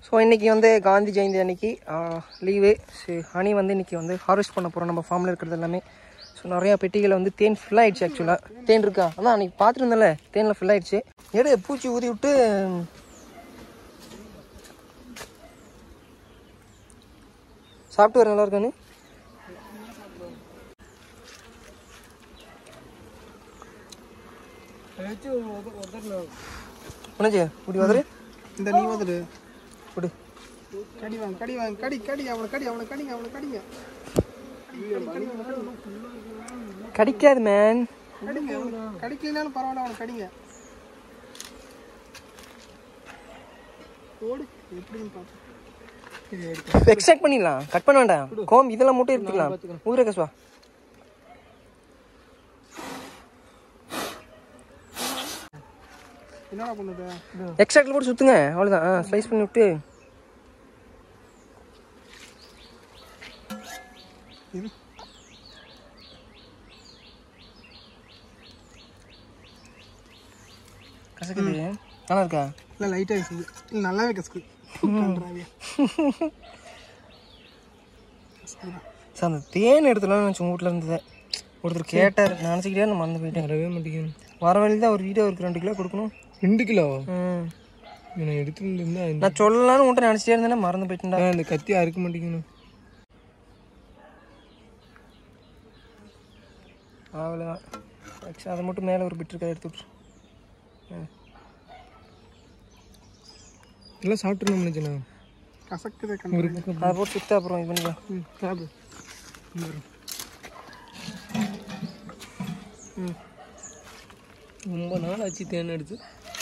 so இன்றைக்கி வந்து காந்தி ஜெயந்தி அன்னைக்கு லீவு சரி ஹனி வந்து இன்றைக்கி வந்து ஹார்வெஸ்ட் பண்ண போகிறோம் நம்ம ஃபார்மில் இருக்கிறது எல்லாமே ஸோ நிறையா பெட்டிகளை வந்து தேன் ஃபில் ஆயிடுச்சு ஆக்சுவலாக தேன் இருக்கா அதான் அன்றைக்கி பார்த்துருந்தேன்ல தேனில் ஃபில் ஆயிடுச்சு எடு பூச்சி ஊதி விட்டு சாப்பிட்டு வர நல்லா இருக்கானு உனச்சு இப்படி வந்துரு இந்த நீ வந்துடு இப்படி கடி வாங்க கடி வாங்க கடி கடி அவனை கடி அவனை கடிங்க அவனை கடிங்க கடிக்காது மேன் கடிங்க அவனை கடிக்கலனாலும் பரவாயில்ல அவனை கடிங்க ஓடு எப்படின்னு பார்த்து எக்ஸ்ட்ராக்ட் பண்ணிடலாம் கட் பண்ண வேண்டாம் கோம் இதெல்லாம் மட்டும் எடுத்துக்கலாம் ஊதுற கசுவா என்னடா பண்ணுது எக்ஸ்ட்ராக்டில் போட்டு சுற்றுங்க அவ்வளோதான் ஆ ஸ்லைஸ் பண்ணி விட்டு இது கசக்குது நல்லா இருக்கா இல்லை லைட்டாக கசுக்கு இல்லை நல்லாவே கசுக்கு கன்றாவியா சார் அந்த தேன் எடுத்துலாம் நினச்சி உங்கள் வீட்டில் இருந்தது ஒருத்தர் கேட்டார் நினச்சிக்கிட்டே நான் மறந்து போயிட்டேன் வரவே மாட்டேங்குது வர வழி தான் ஒரு வீடியோ ஒரு ரெண்டு கிலோ கொடுக்கணும் ரெண்டு கிலோ ம் நான் எடுத்துட்டு இருந்தா நான் சொல்லலாம்னு உன்ட்ட நினச்சிட்டே இருந்தேன் மறந்து போயிட்டேன்டா இந்த கத்தி அறுக்க மாட்டேங்கணும் அவ்வளோதான் ஆக்சுவலி அதை மட்டும் மேலே ஒரு பிட் இருக்கா எடுத்து விட்ரு எல்லாம் சாப்பிட்டு நினைச்சேண்ணா கசக்குதே கண்டு அதை போட்டு சுத்த அப்புறம் இது பண்ணிக்கலாம் ம் சாப்பிடு ம் ரொம்ப நாள் ஆச்சு தேன் எடுத்து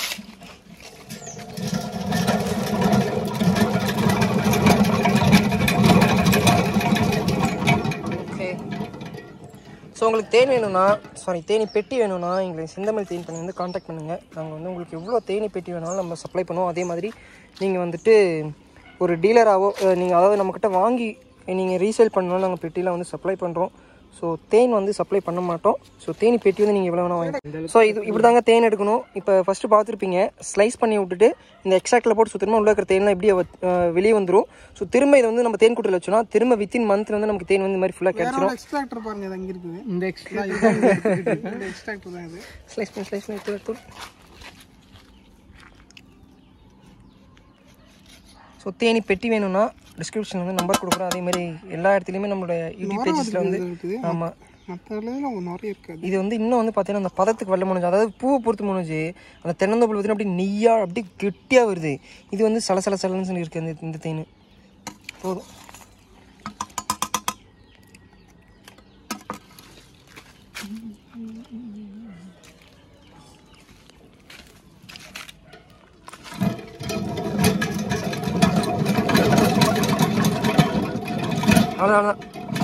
ஓகே ஸோ உங்களுக்கு தேன் வேணும்னா சாரி தேனி பெட்டி வேணும்னா எங்களுக்கு செந்தமிழ் தேன் பண்ணி வந்து காண்டாக்ட் பண்ணுங்கள் நாங்கள் வந்து உங்களுக்கு எவ்வளோ தேனி பெட்டி வேணாலும் நம்ம சப்ளை பண்ணுவோம் அதே மாதிரி நீங்கள் வந்துட்டு ஒரு டீலராகவோ நீங்கள் அதாவது நம்மக்கிட்ட வாங்கி நீங்கள் ரீசேல் பண்ணாலும் நாங்கள் பெட்டியில் வந்து சப்ளை பண்ணுறோம் ஸோ தேன் வந்து சப்ளை பண்ண மாட்டோம் ஸோ தேனி பெட்டி வந்து நீங்கள் எவ்வளோ வேணால் வாங்கி ஸோ இது இப்படி தாங்க தேன் எடுக்கணும் இப்போ ஃபஸ்ட்டு பார்த்துருப்பீங்க ஸ்லைஸ் பண்ணி விட்டுட்டு இந்த எக்ஸ்ட்ராக்டில் போட்டு சுத்தமாக உள்ள இருக்கிற தேன்லாம் எப்படியே வெளியே வந்துடும் ஸோ திரும்ப இதை வந்து நம்ம தேன் கூட்டில் வச்சோம்னா திரும்ப வித்தின் மந்த்தில் வந்து நமக்கு தேன் வந்து இந்த மாதிரி ஃபுல்லாக கிடச்சிரும் எக்ஸ்ட்ராக்டர் பாருங்க இது அங்கே இருக்குது இந்த எக்ஸ்ட்ரா இந்த எக்ஸ்ட்ராக்டர் தான் இது ஸ்லைஸ் பண்ணி ஸ்லைஸ் பண்ணி எடுத்து எடுத்து ஸோ தேனி பெட்டி வேணும்னா டிஸ்கிரிப்ஷனில் வந்து நம்பர் கொடுக்குறோம் அதே மாதிரி எல்லா இடத்துலையுமே நம்மளோட யூடியூப் பேஜஸில் வந்து இருக்குது ஆமாம் மற்ற இடத்துல நிறைய இருக்காது இது வந்து இன்னும் வந்து பார்த்தீங்கன்னா அந்த பதத்துக்கு வெள்ள முடிஞ்சு அதாவது பூவை பொறுத்து முடிஞ்சு அந்த தென்னந்தோப்பில் பார்த்தீங்கன்னா அப்படி நெய்யாக அப்படியே கெட்டியாக வருது இது வந்து சல சல சலன்னு சொல்லி இருக்கு இந்த இந்த தேன் போதும் அவ்வளோதான்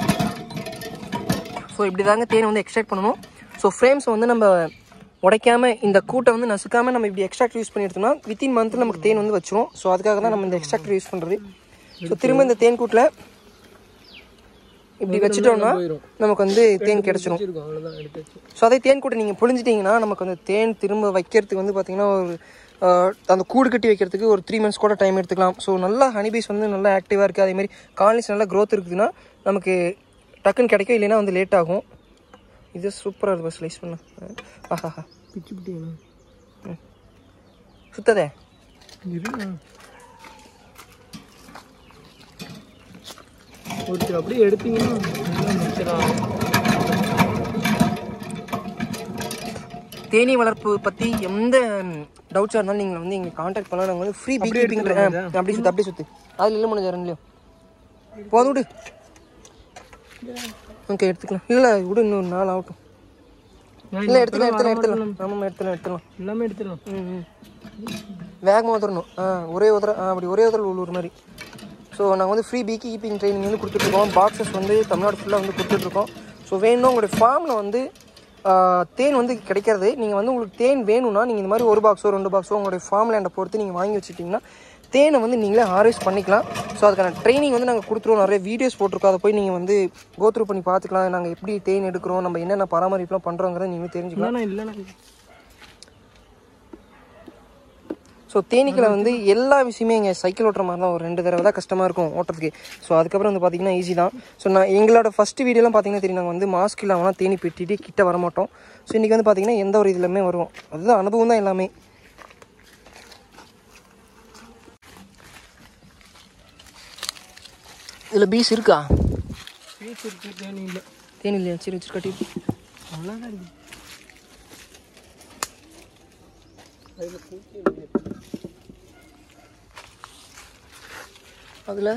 ஸோ இப்படி தாங்க தேனை வந்து எக்ஸ்ட்ராக்ட் பண்ணணும் ஸோ ஃப்ரேம்ஸ் வந்து நம்ம உடைக்காம இந்த கூட்டை வந்து நசுக்காம நம்ம இப்படி எக்ஸ்ட்ராக்ட் யூஸ் பண்ணி எடுத்தோம்னா வித்தின் மந்த்தில் நமக்கு தேன் வந்து வச்சிரும் ஸோ அதுக்காக தான் நம்ம இந்த எக்ஸ்ட்ராக்டர் யூஸ் பண்ணுறது ஸோ திரும்ப இந்த தேன் கூட்டில் இப்படி வச்சுட்டோம்னா நமக்கு வந்து தேன் கிடச்சிரும் இருக்கும் அவ்வளோதான் எடுத்தாச்சு ஸோ அதே தேன் கூட்டை நீங்கள் புழிஞ்சிட்டிங்கன்னா நமக்கு வந்து தேன் திரும்ப வைக்கிறதுக்கு வந்து பார்த்திங்கன்னா ஒரு ஆஹ், அந்த கூடு கட்டி வைக்கிறதுக்கு ஒரு த்ரீ மந்த்ஸ் கூட டைம் எடுத்துக்கலாம் ஸோ நல்லா ஹனிபீஸ் வந்து நல்லா ஆக்டிவாக இருக்குது அதேமாதிரி காலனிஸ் நல்லா க்ரோத் இருக்குதுன்னா நமக்கு டக்குன்னு கிடைக்கும் இல்லைன்னா வந்து லேட் ஆகும் இது சூப்பராக இருக்கும் ஸ்லைஸ் பண்ண ஆஹாஹா பிச்சு பிட்டிங்கண்ணா சுத்ததே இருண்ணா ஒருத்தர் அப்படியே எடுத்தீங்கன்னா நல்லா மிச்சரா தேனீ வளர்ப்பு பற்றி எந்த டவுட்ஸாக இருந்தாலும் நீங்கள் வந்து எங்களுக்கு காண்டாக்ட் பண்ணலாம் நாங்கள் வந்து ஃப்ரீ பீ கீப்பிங் அப்படி சுற்று அப்படியே சுற்று அதில் இல்லை முடிஞ்ச ரெண்டுலையும் போதும் விடு ஓகே எடுத்துக்கலாம் இல்லை விடு இன்னொரு நாள் ஆகட்டும் இல்லை எடுத்துக்கலாம் எடுத்துக்கலாம் எடுத்துக்கலாம் ஆமாம் எடுத்துலாம் எடுத்துலாம் எல்லாமே எடுத்துடலாம் ம் ம் வேகமாக உதறணும் ஆ ஒரே உதற ஆ அப்படி ஒரே உதறல் உள்ளூர் மாதிரி ஸோ நாங்கள் வந்து ஃப்ரீ பீ கீப்பிங் ட்ரைனிங் வந்து கொடுத்துட்ருக்கோம் பாக்ஸஸ் வந்து தமிழ்நாடு ஃபுல்லாக வந்து கொடுத்துட்ருக்கோம் ஸோ வேணும்னா உங்களுடைய ஃபார்மில் வந்து ஆ, தேன் வந்து கிடைக்கிறது நீங்கள் வந்து உங்களுக்கு தேன் வேணும்னா நீங்கள் இந்த மாதிரி ஒரு பாக்ஸோ ரெண்டு பாக்ஸோ உங்களுடைய ஃபார்ம் லேண்டை பொறுத்து நீங்கள் வாங்கி வச்சுட்டிங்கன்னா தேனை வந்து நீங்களே ஹார்வெஸ்ட் பண்ணிக்கலாம் ஸோ அதுக்கான ட்ரைனிங் வந்து நாங்கள் கொடுத்துருவோம் நிறைய வீடியோஸ் போட்டிருக்கோம் அதை போய் நீங்கள் வந்து கோத்ரூ பண்ணி பார்த்துக்கலாம் நாங்கள் எப்படி தேன் எடுக்கிறோம் நம்ம என்னென்ன பராமரிப்புலாம் பண்ணுறோங்கிறத நீங்களும் தெரிஞ்சுக்கலாம் இல்லைண்ணா இல்லைண்ணா ஸோ தேனீக்களை வந்து எல்லா விஷயமே இங்கே சைக்கிள் ஓட்டுற மாதிரி தான் ஒரு ரெண்டு தடவை தான் கஷ்டமாக இருக்கும் ஓட்டுறதுக்கு ஸோ அதுக்கப்புறம் வந்து பார்த்தீங்கன்னா ஈஸி தான் ஸோ நான் எங்களோட ஃபஸ்ட்டு வீடியோலாம் பார்த்தீங்கன்னா தெரியும் நாங்கள் வந்து மாஸ்க் இல்லாமல் தேனி பெட்டிட்டு கிட்ட வர மாட்டோம் ஸோ இன்றைக்கி வந்து பார்த்தீங்கன்னா எந்த ஒரு இதுலையுமே வருவோம் அதுதான் அனுபவம் தான் எல்லாமே இதில் பீஸ் இருக்கா பீஸ் இருக்கு தேனி இல்லை தேனி இல்லையா சரி வச்சு கட்டி அவ்வளோதான் இருக்கு அதில் தூக்கி அதில்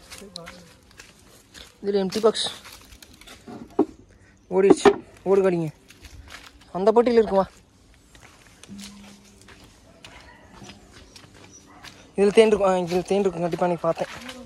இதில் எம்டி பாக்ஸ் ஓடிடுச்சு ஓடு காடிங்க அந்த பட்டியில் இருக்குமா இதில் தேன் இருக்கும் ஆ இதில் தேன் இருக்கும் கண்டிப்பாக நீ பார்த்தேன்